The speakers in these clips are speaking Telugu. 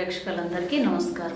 ప్రేక్షకులందరికీ నమస్కారం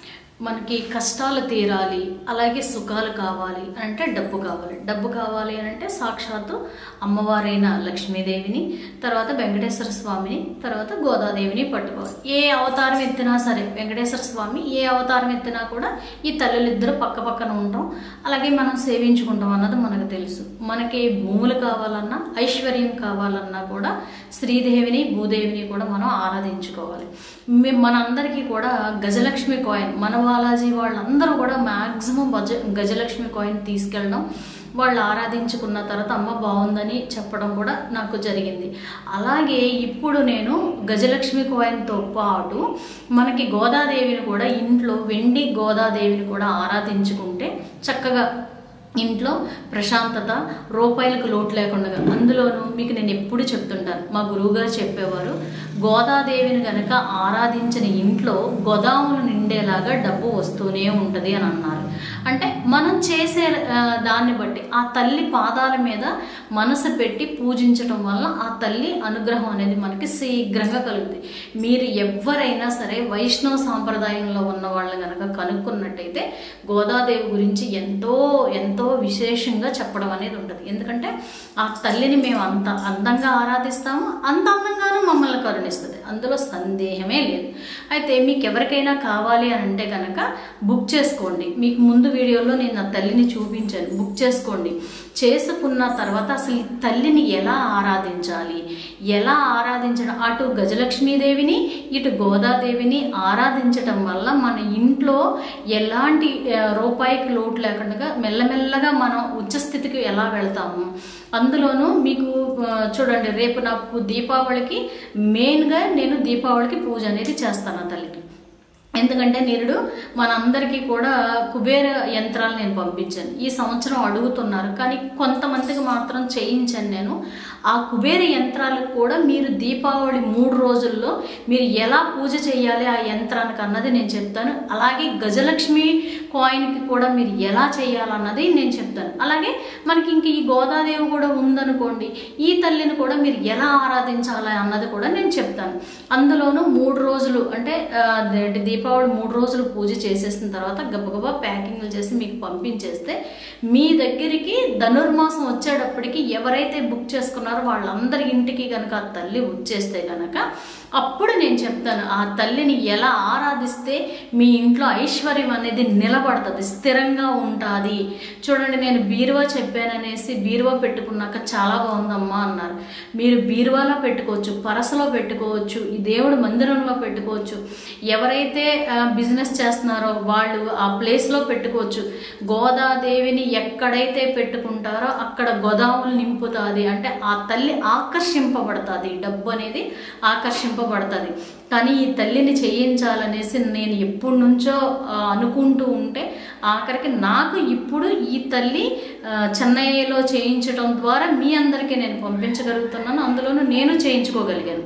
మనకి కష్టాలు తీరాలి అలాగే సుఖాలు కావాలి అని అంటే డబ్బు కావాలి డబ్బు కావాలి అని అంటే సాక్షాత్తు అమ్మవారైన లక్ష్మీదేవిని తర్వాత వెంకటేశ్వర స్వామిని తర్వాత గోదాదేవిని పట్టుకోవాలి ఏ అవతారం ఎత్తినా సరే వెంకటేశ్వర స్వామి ఏ అవతారం ఎత్తినా కూడా ఈ తల్లులిద్దరూ పక్క పక్కన ఉంటాం అలాగే మనం సేవించుకుంటాం అన్నది మనకు తెలుసు మనకి భూములు కావాలన్నా ఐశ్వర్యం కావాలన్నా కూడా శ్రీదేవిని భూదేవిని కూడా మనం ఆరాధించుకోవాలి మే- మనందరికీ కూడా గజలక్ష్మి కాయిన్ మన బాలాజీ వాళ్ళందరూ కూడా మ్యాక్సిమం గజ గజలక్ష్మి కాయిన్ తీసుకెళ్ళడం వాళ్ళు ఆరాధించుకున్న తర్వాత అమ్మ బాగుందని చెప్పడం కూడా నాకు జరిగింది అలాగే ఇప్పుడు నేను గజలక్ష్మి కాయిన్తో పాటు మనకి గోదాదేవిని కూడా ఇంట్లో వెండి గోదాదేవిని కూడా ఆరాధించుకుంటే చక్కగా ఇంట్లో ప్రశాంతత రూపాయలకు లోటు లేకుండా అందులోనూ మీకు నేను ఎప్పుడు చెప్తుంటాను మా గురువుగారు చెప్పేవారు గోదాదేవిని గనక ఆరాధించిన ఇంట్లో గోదాములు నిండేలాగా డబ్బు వస్తూనే ఉంటుంది అని అన్నారు అంటే మనం చేసే ఆ, దాన్ని బట్టి ఆ తల్లి పాదాల మీద మనసు పెట్టి పూజించటం వల్ల ఆ తల్లి అనుగ్రహం అనేది మనకి శీఘ్రంగా కలుగుతుంది మీరు ఎవరైనా సరే వైష్ణవ సాంప్రదాయంలో ఉన్న వాళ్ళు కనుక కనుక్కున్నట్టయితే గోదాదేవి గురించి ఎంతో ఎంతో విశేషంగా చెప్పడం అనేది ఉంటుంది ఎందుకంటే ఆ తల్లిని మేము అంత అందంగా ఆరాధిస్తాము అంత అందంగానూ మమ్మల్ని కరుణిస్తుంది అందులో సందేహమే లేదు అయితే మీకు ఎవరికైనా కావాలి అని అంటే కనుక బుక్ చేసుకోండి మీకు ముందు వీడియోలో నేను ఆ తల్లిని చూపించాను బుక్ చేసుకోండి చేసుకున్న తర్వాత అసలు ఈ తల్లిని ఎలా ఆరాధించాలి ఎలా ఆరాధించడం అటు గజలక్ష్మీదేవిని ఇటు గోదాదేవిని ఆరాధించటం వల్ల మన ఇంట్లో ఎలాంటి ఆ, రూపాయికి లోటు లేకుండా మెల్లమెల్లగా మనం ఉచ్చస్థితికి ఎలా వెళ్తాము అందులోనూ మీకు ఆ, చూడండి రేపు నాకు దీపావళికి మెయిన్గా నేను దీపావళికి పూజ అనేది చేస్తాను ఆ తల్లికి ఎందుకంటే నిరుడు మనందరికీ కూడా కుబేర యంత్రాలు నేను పంపించాను ఈ సంవత్సరం అడుగుతున్నారు కానీ కొంతమందికి మాత్రం చేయించాను నేను ఆ కుబేర యంత్రాలకు కూడా మీరు దీపావళి మూడు రోజుల్లో మీరు ఎలా పూజ చేయాలి ఆ యంత్రానికి అన్నది నేను చెప్తాను అలాగే గజలక్ష్మి కాయిన్కి కూడా మీరు ఎలా చేయాలన్నది నేను చెప్తాను అలాగే మనకి ఇంక ఈ గోదాదేవి కూడా ఉందనుకోండి ఈ తల్లిని కూడా మీరు ఎలా ఆరాధించాలి అన్నది కూడా నేను చెప్తాను అందులోనూ మూడు రోజులు అంటే ఆ, అదేంటి దీపావళి మూడు రోజులు పూజ చేసేసిన తర్వాత గబగబా ప్యాకింగ్లు చేసి మీకు పంపించేస్తే మీ దగ్గరికి ధనుర్మాసం వచ్చేటప్పటికి ఎవరైతే బుక్ చేసుకున్నారో వాళ్ళందరి ఇంటికి కనుక ఆ తల్లి వచ్చేస్తే కనుక అప్పుడు నేను చెప్తాను ఆ తల్లిని ఎలా ఆరాధిస్తే మీ ఇంట్లో ఐశ్వర్యం అనేది నిలబడుతుంది స్థిరంగా ఉంటుంది చూడండి నేను బీరువా చెప్పాననేసి బీరువా పెట్టుకున్నాక చాలా బాగుందమ్మా అన్నారు మీరు బీరువాలో పెట్టుకోవచ్చు పరసలో పెట్టుకోవచ్చు ఈ దేవుడి మందిరంలో పెట్టుకోవచ్చు ఎవరైతే బిజినెస్ చేస్తున్నారో వాళ్ళు ఆ ప్లేస్లో పెట్టుకోవచ్చు గోదాదేవిని ఎక్కడైతే పెట్టుకుంటారో అక్కడ గోదాములు నింపుతుంది అంటే ఆ తల్లి ఆకర్షింపబడుతుంది డబ్బు అనేది ఆకర్షింపబడుతుంది కానీ ఈ తల్లిని చేయించాలనేసి నేను ఎప్పటి నుంచో ఆ, అనుకుంటూ ఉంటే ఆఖరికి నాకు ఇప్పుడు ఈ తల్లి ఆ, చెన్నైలో చేయించడం ద్వారా మీ అందరికీ నేను పంపించగలుగుతున్నాను అందులోనూ నేను చేయించుకోగలిగాను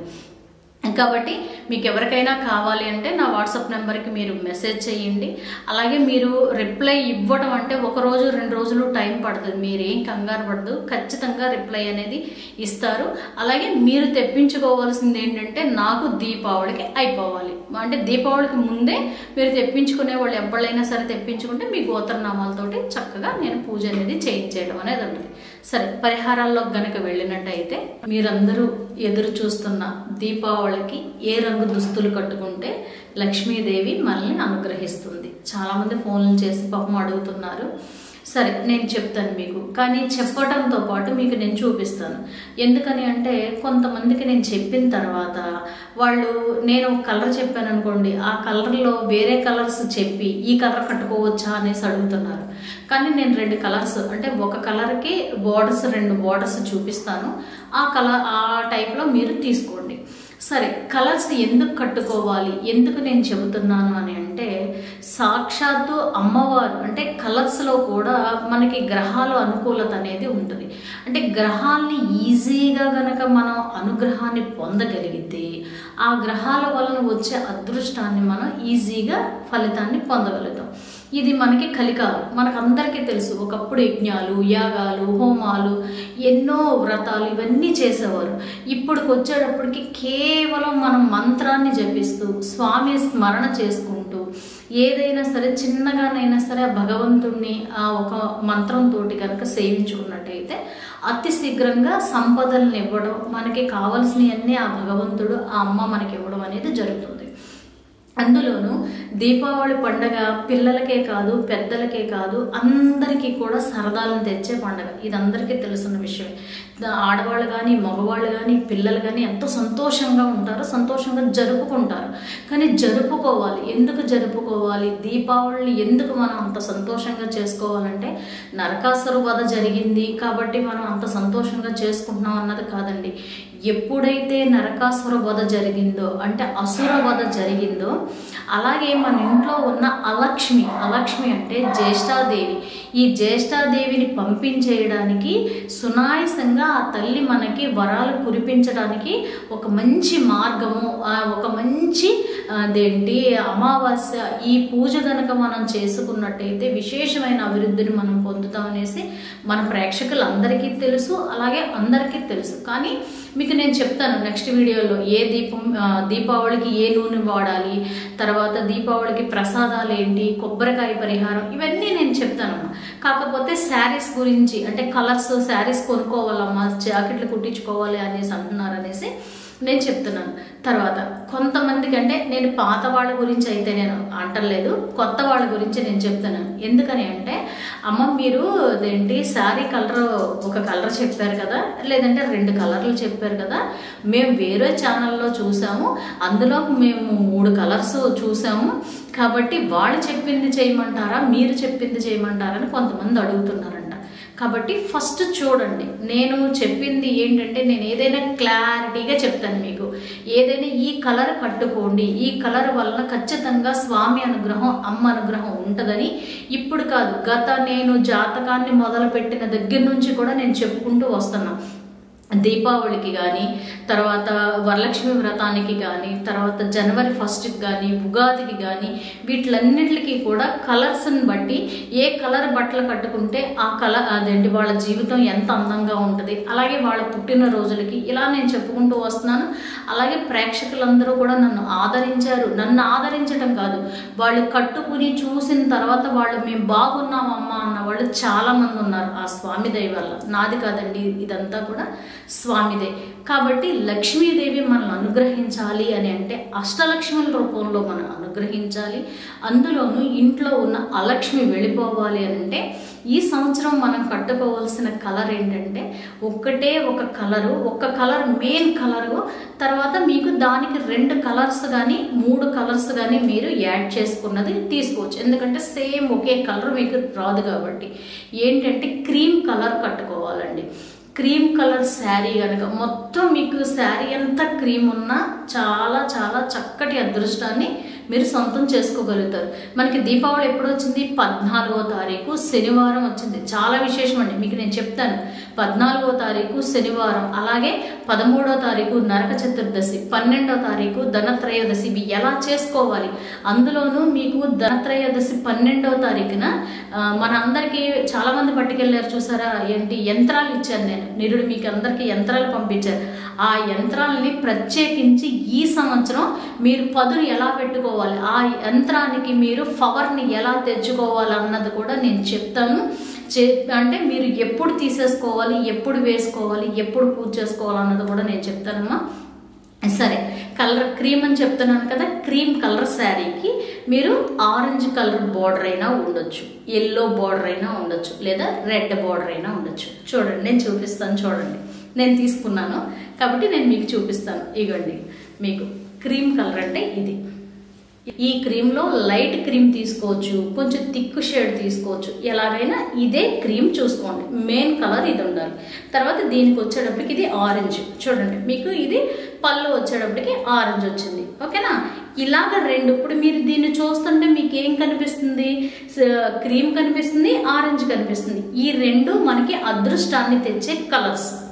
కాబట్టి మీకు ఎవరికైనా కావాలి అంటే నా వాట్సాప్ నెంబర్కి మీరు మెసేజ్ చేయండి అలాగే మీరు రిప్లై ఇవ్వడం అంటే ఒక రోజు రెండు రోజులు టైం పడుతుంది మీరు ఏం కంగారు పడదు ఖచ్చితంగా రిప్లై అనేది ఇస్తారు అలాగే మీరు తెప్పించుకోవాల్సింది ఏంటంటే నాకు దీపావళికి అయిపోవాలి అంటే దీపావళికి ముందే మీరు తెప్పించుకునే వాళ్ళు ఎవరైనా సరే తెప్పించుకుంటే మీ గోత్రనామాలతోటి చక్కగా నేను పూజ అనేది చేయించేయడం అనేది ఉంటుంది సరే పరిహారాల్లో గనక వెళ్ళినట్టయితే మీరందరూ ఎదురు చూస్తున్న దీపావళికి ఏ రంగు దుస్తులు కట్టుకుంటే లక్ష్మీదేవి మనల్ని అనుగ్రహిస్తుంది చాలామంది ఫోన్లు చేసి పాపం అడుగుతున్నారు సరే నేను చెప్తాను మీకు కానీ చెప్పడంతో పాటు మీకు నేను చూపిస్తాను ఎందుకని అంటే కొంతమందికి నేను చెప్పిన తర్వాత వాళ్ళు నేను ఒక కలర్ చెప్పాను అనుకోండి ఆ కలర్లో వేరే కలర్స్ చెప్పి ఈ కలర్ కట్టుకోవచ్చా అనేసి అడుగుతున్నారు కానీ నేను రెండు కలర్స్ అంటే ఒక కలర్కి బోర్డర్స్ రెండు బోర్డర్స్ చూపిస్తాను ఆ కలర్ ఆ టైప్లో మీరు తీసుకోండి సరే కలర్స్ ఎందుకు కట్టుకోవాలి ఎందుకు నేను చెబుతున్నాను అని అంటే సాక్షాత్తు అమ్మవారు అంటే కలర్స్లో కూడా మనకి గ్రహాలు అనుకూలత అనేది ఉంటుంది అంటే గ్రహాల్ని ఈజీగా గనక మనం అనుగ్రహాన్ని పొందగలిగితే ఆ గ్రహాల వలన వచ్చే అదృష్టాన్ని మనం ఈజీగా ఫలితాన్ని పొందగలుగుతాం ఇది మనకి కలికాలం మనకు అందరికీ తెలుసు ఒకప్పుడు యజ్ఞాలు యాగాలు హోమాలు ఎన్నో వ్రతాలు ఇవన్నీ చేసేవారు ఇప్పటికి వచ్చేటప్పటికి కేవలం మనం మంత్రాన్ని జపిస్తూ స్వామి స్మరణ చేసుకుంటూ ఏదైనా సరే చిన్నగానైనా సరే ఆ భగవంతుణ్ణి ఆ ఒక మంత్రంతో కనుక సేవించుకున్నట్టయితే అతి శీఘ్రంగా సంపదలను ఇవ్వడం మనకి కావలసినవన్నీ ఆ భగవంతుడు ఆ అమ్మ మనకి ఇవ్వడం అనేది జరుగుతుంది అందులోనూ దీపావళి పండగ పిల్లలకే కాదు పెద్దలకే కాదు అందరికీ కూడా సరదాలను తెచ్చే పండగ ఇది అందరికీ తెలుసున్న విషయమే దా- ఆడవాళ్ళు కానీ మగవాళ్ళు కానీ పిల్లలు కానీ ఎంతో సంతోషంగా ఉంటారు సంతోషంగా జరుపుకుంటారు కానీ జరుపుకోవాలి ఎందుకు జరుపుకోవాలి దీపావళిని ఎందుకు మనం అంత సంతోషంగా చేసుకోవాలంటే నరకాసుర వధ జరిగింది కాబట్టి మనం అంత సంతోషంగా చేసుకుంటున్నాం అన్నది కాదండి ఎప్పుడైతే నరకాసుర వధ జరిగిందో అంటే అసుర వధ జరిగిందో అలాగే మన ఇంట్లో ఉన్న అలక్ష్మి అలక్ష్మి అంటే జ్యేష్ఠాదేవి ఈ జ్యేష్ఠాదేవిని పంపించేయడానికి సునాయసంగా ఆ తల్లి మనకి వరాలు కురిపించడానికి ఒక మంచి మార్గము ఆ ఒక మంచి అదేంటి అమావాస్య ఈ పూజ గనక మనం చేసుకున్నట్టయితే విశేషమైన అభివృద్ధిని మనం పొందుతామనేసి మన ప్రేక్షకులందరికీ తెలుసు అలాగే అందరికీ తెలుసు కానీ మీకు నేను చెప్తాను నెక్స్ట్ వీడియోలో ఏ దీపం ఆ, దీపావళికి ఏ నూనె వాడాలి తర్వాత దీపావళికి ప్రసాదాలు ఏంటి కొబ్బరికాయ పరిహారం ఇవన్నీ నేను చెప్తానమ్మా కాకపోతే శారీస్ గురించి అంటే కలర్స్ శారీస్ కొనుక్కోవాలమ్మా జాకెట్లు కుట్టించుకోవాలి అనేసి అంటున్నారు అనేసి నేను చెప్తున్నాను తర్వాత కొంతమందికి అంటే నేను పాత వాళ్ళ గురించి అయితే నేను అంటలేదు కొత్త వాళ్ళ గురించి నేను చెప్తున్నాను ఎందుకని అంటే అమ్మ మీరు అదేంటి శారీ కలర్ ఒక కలర్ చెప్పారు కదా లేదంటే రెండు కలర్లు చెప్పారు కదా మేము వేరే ఛానల్లో చూసాము అందులో మేము మూడు కలర్స్ చూసాము కాబట్టి వాళ్ళు చెప్పింది చేయమంటారా మీరు చెప్పింది చేయమంటారా అని కొంతమంది అడుగుతున్నారంట కాబట్టి ఫస్ట్ చూడండి నేను చెప్పింది ఏంటంటే నేను ఏదైనా క్లారిటీగా చెప్తాను మీకు ఏదైనా ఈ కలర్ కట్టుకోండి ఈ కలర్ వలన ఖచ్చితంగా స్వామి అనుగ్రహం అమ్మ అనుగ్రహం ఉంటుందని ఇప్పుడు కాదు గత నేను జాతకాన్ని మొదలుపెట్టిన దగ్గర నుంచి కూడా నేను చెప్పుకుంటూ వస్తున్నాను దీపావళికి కానీ తర్వాత వరలక్ష్మి వ్రతానికి కానీ తర్వాత జనవరి ఫస్ట్కి కానీ ఉగాదికి కానీ వీటిలన్నిటికీ కూడా కలర్స్ని బట్టి ఏ కలర్ బట్టలు కట్టుకుంటే ఆ కలర్ అదేంటి వాళ్ళ జీవితం ఎంత అందంగా ఉంటుంది అలాగే వాళ్ళ పుట్టినరోజులకి ఇలా నేను చెప్పుకుంటూ వస్తున్నాను అలాగే ప్రేక్షకులందరూ కూడా నన్ను ఆదరించారు నన్ను ఆదరించడం కాదు వాళ్ళు కట్టుకుని చూసిన తర్వాత వాళ్ళు మేము బాగున్నామమ్మా అన్న వాళ్ళు చాలా మంది ఉన్నారు ఆ స్వామి దయ వల్ల నాది కాదండి ఇదంతా కూడా స్వామిదే కాబట్టి లక్ష్మీదేవి మనల్ని అనుగ్రహించాలి అని అంటే అష్టలక్ష్ముల రూపంలో మనం అనుగ్రహించాలి అందులోనూ ఇంట్లో ఉన్న అలక్ష్మి వెళ్ళిపోవాలి అని అంటే ఈ సంవత్సరం మనం కట్టుకోవాల్సిన కలర్ ఏంటంటే ఒక్కటే ఒక కలరు ఒక కలర్ మెయిన్ కలరు తర్వాత మీకు దానికి రెండు కలర్స్ కానీ మూడు కలర్స్ కానీ మీరు యాడ్ చేసుకున్నది తీసుకోవచ్చు ఎందుకంటే సేమ్ ఒకే కలర్ మీకు రాదు కాబట్టి ఏంటంటే క్రీమ్ కలర్ కట్టుకోవాలండి క్రీమ్ కలర్ శారీ కనుక మొత్తం మీకు శారీ అంతా క్రీమ్ ఉన్నా చాలా చాలా చక్కటి అదృష్టాన్ని మీరు సొంతం చేసుకోగలుగుతారు మనకి దీపావళి ఎప్పుడు వచ్చింది పద్నాలుగో తారీఖు శనివారం వచ్చింది చాలా విశేషం అండి మీకు నేను చెప్తాను పద్నాలుగో తారీఖు శనివారం అలాగే పదమూడో తారీఖు నరక చతుర్దశి పన్నెండో తారీఖు ధనత్రయోదశి ఇవి ఎలా చేసుకోవాలి అందులోనూ మీకు ధనత్రయోదశి పన్నెండో తారీఖున ఆ, మన అందరికీ చాలా మంది పట్టుకెళ్ళారు చూసారా ఏంటి యంత్రాలు ఇచ్చాను నేను నిరుడు మీకు అందరికీ యంత్రాలు పంపించారు ఆ యంత్రాలని ప్రత్యేకించి ఈ సంవత్సరం మీరు పదును ఎలా పెట్టుకోవాలి ఆ యంత్రానికి మీరు పవర్ని ఎలా తెచ్చుకోవాలి అన్నది కూడా నేను చెప్తాను చే అంటే మీరు ఎప్పుడు తీసేసుకోవాలి ఎప్పుడు వేసుకోవాలి ఎప్పుడు పూజ చేసుకోవాలి అన్నది కూడా నేను చెప్తానమ్మా సరే కలర్ క్రీమ్ అని చెప్తున్నాను కదా క్రీమ్ కలర్ శారీకి మీరు ఆరెంజ్ కలర్ బార్డర్ అయినా ఉండొచ్చు ఎల్లో బార్డర్ అయినా ఉండొచ్చు లేదా రెడ్ బార్డర్ అయినా ఉండొచ్చు చూడండి నేను చూపిస్తాను చూడండి నేను తీసుకున్నాను కాబట్టి నేను మీకు చూపిస్తాను ఇగోండి మీకు క్రీమ్ కలర్ అంటే ఇది ఈ క్రీమ్లో లైట్ క్రీమ్ తీసుకోవచ్చు కొంచెం థిక్ షేడ్ తీసుకోవచ్చు ఎలాగైనా ఇదే క్రీమ్ చూసుకోండి మెయిన్ కలర్ ఇది ఉండాలి తర్వాత దీనికి వచ్చేటప్పటికి ఇది ఆరెంజ్ చూడండి మీకు ఇది పళ్ళు వచ్చేటప్పటికి ఆరెంజ్ వచ్చింది ఓకేనా ఇలాగ రెండు ఇప్పుడు మీరు దీన్ని చూస్తుంటే మీకు ఏం కనిపిస్తుంది స- క్రీమ్ కనిపిస్తుంది ఆరెంజ్ కనిపిస్తుంది ఈ రెండు మనకి అదృష్టాన్ని తెచ్చే కలర్స్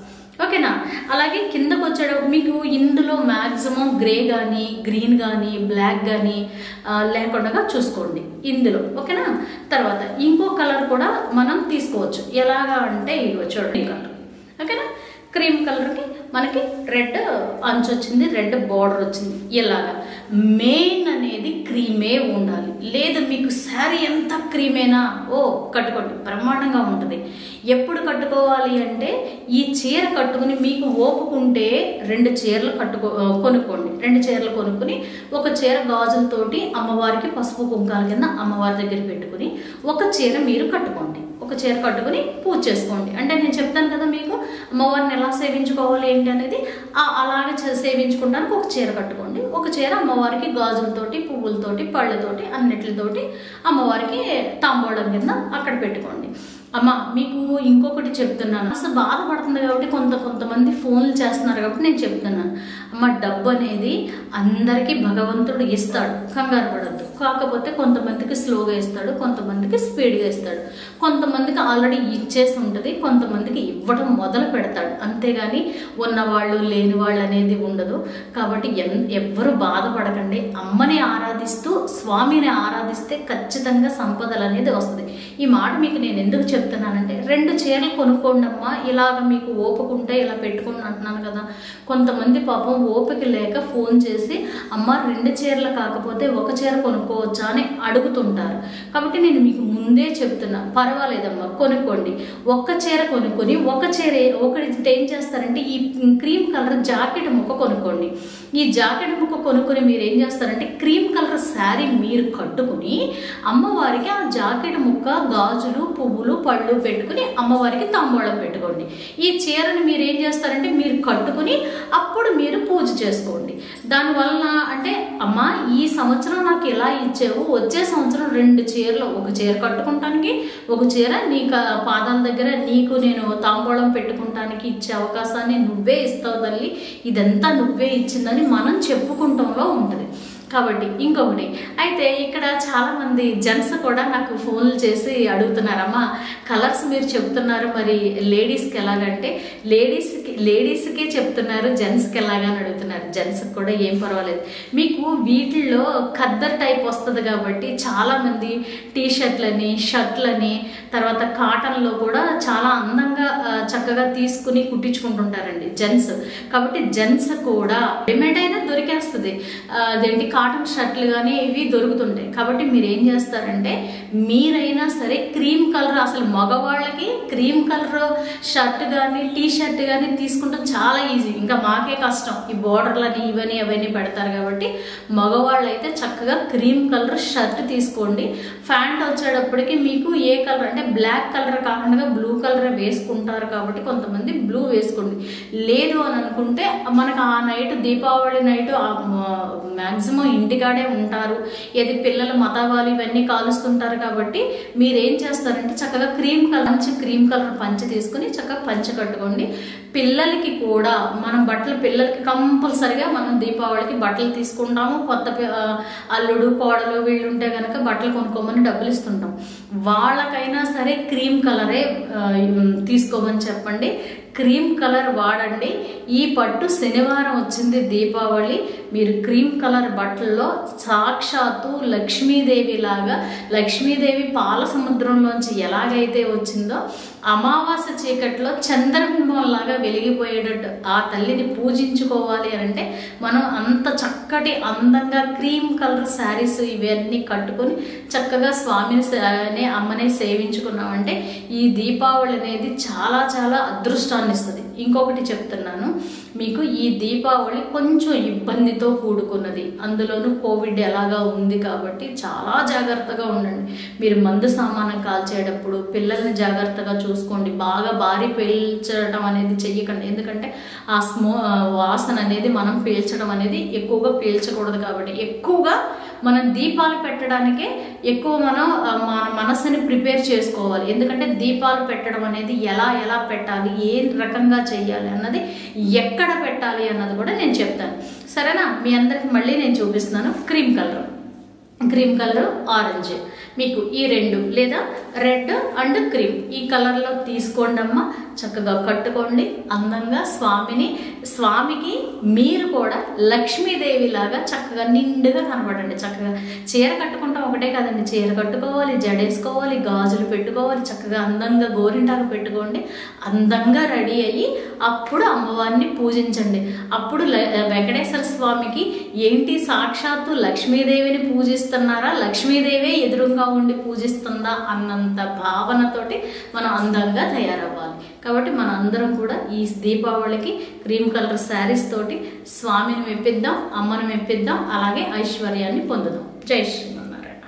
ఓకేనా అలాగే కిందకు వచ్చేటప్పుడు మీకు ఇందులో మ్యాక్సిమం గ్రే కానీ గ్రీన్ కానీ బ్లాక్ కానీ లేకుండా చూసుకోండి ఇందులో ఓకేనా తర్వాత ఇంకో కలర్ కూడా మనం తీసుకోవచ్చు ఎలాగా అంటే ఇవి చూడండి కలర్ ఓకేనా క్రీమ్ కలర్కి మనకి రెడ్ అంచు వచ్చింది రెడ్ బార్డర్ వచ్చింది ఇలాగా మెయిన్ అనేది క్రీమే ఉండాలి లేదు మీకు శారీ ఎంత క్రీమేనా ఓ కట్టుకోండి బ్రహ్మాండంగా ఉంటుంది ఎప్పుడు కట్టుకోవాలి అంటే ఈ చీర కట్టుకుని మీకు ఓపుకుంటే రెండు చీరలు కట్టుకో కొనుక్కోండి రెండు చీరలు కొనుక్కొని ఒక చీర గాజులతోటి అమ్మవారికి పసుపు కుంకాల కింద అమ్మవారి దగ్గర పెట్టుకుని ఒక చీర మీరు కట్టుకోండి ఒక చీర కట్టుకుని పూజ చేసుకోండి అంటే నేను చెప్తాను కదా మీకు అమ్మవారిని ఎలా సేవించుకోవాలి ఏంటి అనేది అలాగే సేవించుకోవడానికి ఒక చీర కట్టుకోండి ఒక చీర అమ్మవారికి గాజులతోటి పువ్వులతోటి పళ్ళతోటి అన్నిటితోటి అమ్మవారికి తాంబూలం కింద అక్కడ పెట్టుకోండి అమ్మ మీకు ఇంకొకటి చెప్తున్నాను అసలు బాధపడుతుంది కాబట్టి కొంత కొంతమంది ఫోన్లు చేస్తున్నారు కాబట్టి నేను చెప్తున్నాను అమ్మ డబ్బు అనేది అందరికీ భగవంతుడు ఇస్తాడు కంగారు పడద్దు కాకపోతే కొంతమందికి స్లోగా ఇస్తాడు కొంతమందికి స్పీడ్గా ఇస్తాడు కొంతమందికి ఆల్రెడీ ఇచ్చేసి ఉంటుంది కొంతమందికి ఇవ్వడం మొదలు పెడతాడు అంతేగాని ఉన్నవాళ్ళు లేని వాళ్ళు అనేది ఉండదు కాబట్టి ఎన్ ఎవ్వరు బాధపడకండి అమ్మని ఆరాధిస్తూ స్వామిని ఆరాధిస్తే ఖచ్చితంగా సంపదలు అనేది వస్తుంది ఈ మాట మీకు నేను ఎందుకు చెప్తున్నానంటే రెండు చీరలు కొనుక్కోండి అమ్మా ఇలాగ మీకు ఓపుకుంటే ఇలా పెట్టుకోండి అంటున్నాను కదా కొంతమంది పాపం ఓపిక లేక ఫోన్ చేసి అమ్మ రెండు చీరలు కాకపోతే ఒక చీర కొనుక్కోవచ్చా అని అడుగుతుంటారు కాబట్టి నేను మీకు ముందే చెప్తున్నా పర్వాలేదమ్మా కొనుక్కోండి ఒక్క చీర కొనుక్కొని ఒక చీర ఒకటి ఏం చేస్తారంటే ఈ క్రీమ్ కలర్ జాకెట్ ముక్క కొనుక్కోండి ఈ జాకెట్ ముక్క కొనుక్కొని మీరు ఏం చేస్తారంటే క్రీమ్ కలర్ శారీ మీరు కట్టుకుని అమ్మవారికి ఆ జాకెట్ ముక్క గాజులు పువ్వులు పళ్ళు పెట్టుకుని అమ్మవారికి తాంబూలం పెట్టుకోండి ఈ చీరని మీరు ఏం చేస్తారంటే మీరు కట్టుకుని అప్పుడు మీరు పూజ చేసుకోండి దానివల్ల అంటే అమ్మ ఈ సంవత్సరం నాకు ఎలా ఇచ్చావు వచ్చే సంవత్సరం రెండు చీరలు ఒక చీర కట్టుకుంటానికి ఒక చీర నీ పాదాల దగ్గర నీకు నేను తాంబూలం పెట్టుకుంటానికి ఇచ్చే అవకాశాన్ని నువ్వే ఇస్తావు తల్లి ఇదంతా నువ్వే ఇచ్చిందని మనం చెప్పుకుంటంలో ఉంటుంది కాబట్టి ఇంకొకటి అయితే ఇక్కడ చాలామంది జెంట్స్ కూడా నాకు ఫోన్లు చేసి అడుగుతున్నారమ్మా కలర్స్ మీరు చెప్తున్నారు మరి లేడీస్కి ఎలాగంటే లేడీస్కి లేడీస్కే చెప్తున్నారు జెంట్స్కి ఎలాగని అడుగుతున్నారు జెంట్స్కి కూడా ఏం పర్వాలేదు మీకు వీటిల్లో ఖద్దర్ టైప్ వస్తుంది కాబట్టి చాలామంది టీ షర్ట్లని షర్ట్లని తర్వాత కాటన్లో కూడా చాలా అందంగా చక్కగా తీసుకుని కుట్టించుకుంటుంటారండి జెంట్స్ కాబట్టి జెంట్స్ కూడా రెడీమేడ్ అయినా దొరికేస్తుంది అదేంటి కాటన్ షర్ట్లు కానీ ఇవి దొరుకుతుంటాయి కాబట్టి మీరు ఏం చేస్తారంటే మీరైనా సరే క్రీమ్ కలర్ అసలు మగవాళ్ళకి క్రీమ్ కలర్ షర్ట్ కానీ టీ షర్ట్ కానీ తీసుకుంటాం చాలా ఈజీ ఇంకా మాకే కష్టం ఈ బోర్డర్లని ఇవన్నీ అవన్నీ పెడతారు కాబట్టి మగవాళ్ళు అయితే చక్కగా క్రీమ్ కలర్ షర్ట్ తీసుకోండి ప్యాంట్ వచ్చేటప్పటికి మీకు ఏ కలర్ అంటే బ్లాక్ కలర్ కాకుండా బ్లూ కలర్ వేసుకుంటారు కాబట్టి కొంతమంది బ్లూ వేసుకోండి లేదు అని అనుకుంటే మనకు ఆ నైట్ దీపావళి నైట్ మ్యాక్సిమం ఇంటికాడే ఉంటారు ఏది పిల్లలు మతావాలు ఇవన్నీ కాలుస్తుంటారు కాబట్టి మీరు ఏం చేస్తారంటే చక్కగా క్రీమ్ కలర్ మంచి క్రీమ్ కలర్ పంచి తీసుకుని చక్కగా పంచి కట్టుకోండి పిల్లలకి కూడా మనం బట్టలు పిల్లలకి కంపల్సరిగా మనం దీపావళికి బట్టలు తీసుకుంటాము కొత్త అల్లుడు కోడలు వీళ్ళు ఉంటే కనుక బట్టలు కొనుక్కోమని డబ్బులు ఇస్తుంటాం వాళ్ళకైనా సరే క్రీమ్ కలరే తీసుకోమని చెప్పండి క్రీమ్ కలర్ వాడండి ఈ పట్టు శనివారం వచ్చింది దీపావళి మీరు క్రీమ్ కలర్ బట్టల్లో సాక్షాత్తు లక్ష్మీదేవి లాగా లక్ష్మీదేవి పాల సముద్రంలోంచి ఎలాగైతే వచ్చిందో అమావాస్య చీకట్లో చంద్రబింబం లాగా వెలిగిపోయేటట్టు ఆ తల్లిని పూజించుకోవాలి అని అంటే మనం అంత చక్కటి అందంగా క్రీమ్ కలర్ శారీస్ ఇవన్నీ కట్టుకొని చక్కగా స్వామిని అనే అమ్మనే సేవించుకున్నామంటే ఈ దీపావళి అనేది చాలా చాలా అదృష్టాన్ని ఇస్తుంది ఇంకొకటి చెప్తున్నాను మీకు ఈ దీపావళి కొంచెం ఇబ్బందితో కూడుకున్నది అందులోనూ కోవిడ్ ఎలాగా ఉంది కాబట్టి చాలా జాగ్రత్తగా ఉండండి మీరు మందు సామానం కాల్చేటప్పుడు పిల్లల్ని జాగ్రత్తగా చూసుకోండి బాగా భారీ పీల్చడం అనేది చెయ్యకండి ఎందుకంటే ఆ స్మో వాసన అనేది మనం పీల్చడం అనేది ఎక్కువగా పీల్చకూడదు కాబట్టి ఎక్కువగా మనం దీపాలు పెట్టడానికే ఎక్కువ మనం మన మనసుని ప్రిపేర్ చేసుకోవాలి ఎందుకంటే దీపాలు పెట్టడం అనేది ఎలా ఎలా పెట్టాలి ఏ రకంగా చేయాలి అన్నది ఎక్కడ పెట్టాలి అన్నది కూడా నేను చెప్తాను సరేనా మీ అందరికి మళ్ళీ నేను చూపిస్తున్నాను cream colour cream colour orange మీకు ఈ రెండు లేదా రెడ్ అండ్ క్రీమ్ ఈ కలర్లో తీసుకోండి అమ్మ చక్కగా కట్టుకోండి అందంగా స్వామిని స్వామికి మీరు కూడా లక్ష్మీదేవి లాగా చక్కగా నిండుగా కనపడండి చక్కగా చీర కట్టుకుంటాం ఒకటే కదండి చీర కట్టుకోవాలి జడేసుకోవాలి గాజులు పెట్టుకోవాలి చక్కగా అందంగా గోరింటాకు పెట్టుకోండి అందంగా రెడీ అయ్యి అప్పుడు అమ్మవారిని పూజించండి అప్పుడు ల- వెంకటేశ్వర స్వామికి ఏంటి సాక్షాత్తు లక్ష్మీదేవిని పూజిస్తున్నారా లక్ష్మీదేవే ఎదురుగా ఉండి పూజిస్తుందా అన్నంత భావనతోటి మనం అందంగా తయారవ్వాలి కాబట్టి మన అందరం కూడా ఈ దీపావళికి క్రీమ్ కలర్ శారీస్ తోటి స్వామిని మెప్పిద్దాం అమ్మని మెప్పిద్దాం అలాగే ఐశ్వర్యాన్ని పొందుదాం జై శ్రీరామ్